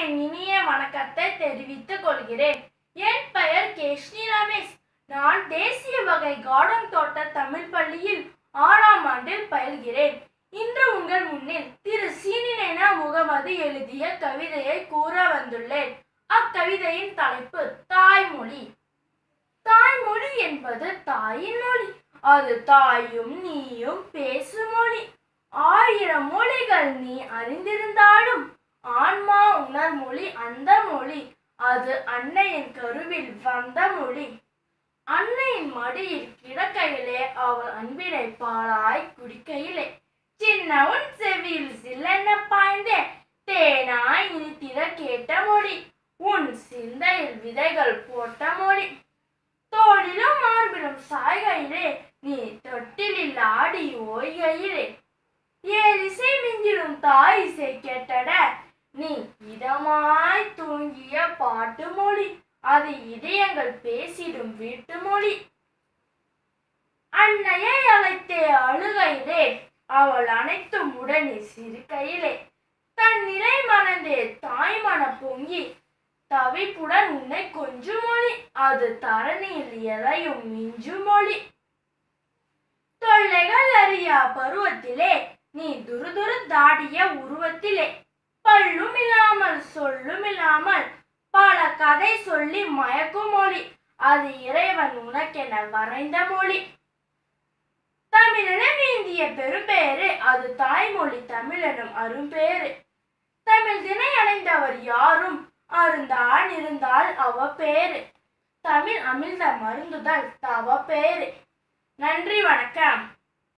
என் இனிய வணக்கத்தை தெரிவித்துக் கொள்கிறேன் என் பெயர் கேஷ்னி ரமேஷ் நான் தேசிய வகை கார்டன் தோட்ட தமிழ் பள்ளியில் ஆறாம் ஆண்டில் பயில்கிறேன் இன்று உங்கள் முன்னில் திரு சீனினேனா முகமது எழுதிய கவிதையை கூற வந்துள்ளேன் அக்கவிதையின் தலைப்பு தாய்மொழி தாய்மொழி என்பது தாயின் மொழி அது தாயும் நீயும் பேசும் மொழி ஆயிரம் மொழிகள் நீ அறிந்திருந்தாலும் ஆன்மா உணர் மொழி அந்த மொழி அது அன்னையின் கருவில் வந்த மொழி அன்னையின் மடியில் கிடக்கையிலே அவள் அன்பினை பாலாய் குடிக்கையிலே சின்னவன் செவியில் சில்லென்ன பாய்ந்தே தேனாய் இனித்திட கேட்ட மொழி உன் சிந்தையில் விதைகள் போட்ட மொழி தோளிலும் மார்பிலும் சாய்கையிலே நீ தொட்டிலில் ஆடி ஓய்கையிலே ஏலிசை மிஞ்சிடும் தாய் இசை கேட்டட நீ இதமாய் தூங்கிய பாட்டு மொழி அது இதயங்கள் பேசிடும் வீட்டு மொழி அன்னையை அழைத்தே அழுகையிலே அவள் அனைத்தும் உடனே சிரிக்கையிலே தன் நிலை மறந்தே தாய் மன பொங்கி தவிப்புடன் உன்னை கொஞ்சு மொழி அது தரணியில் எதையும் மிஞ்சு மொழி தொல்லைகள் அறியா பருவத்திலே நீ துருதுரு தாடிய உருவத்திலே பல்லும் இல்லாமல் சொல்லும் இல்லாமல் பல கதை சொல்லி மயக்கும் மொழி அது இறைவன் உனக்கென வரைந்த மொழி தமிழென நீந்திய பெரும்பேறு அது தாய்மொழி தமிழெனும் அரும்பேறு தமிழ் திணை அடைந்தவர் யாரும் அருந்தான் இருந்தால் அவ பேரு தமிழ் அமிழ்த மருந்துதல் தவ பேரு நன்றி வணக்கம்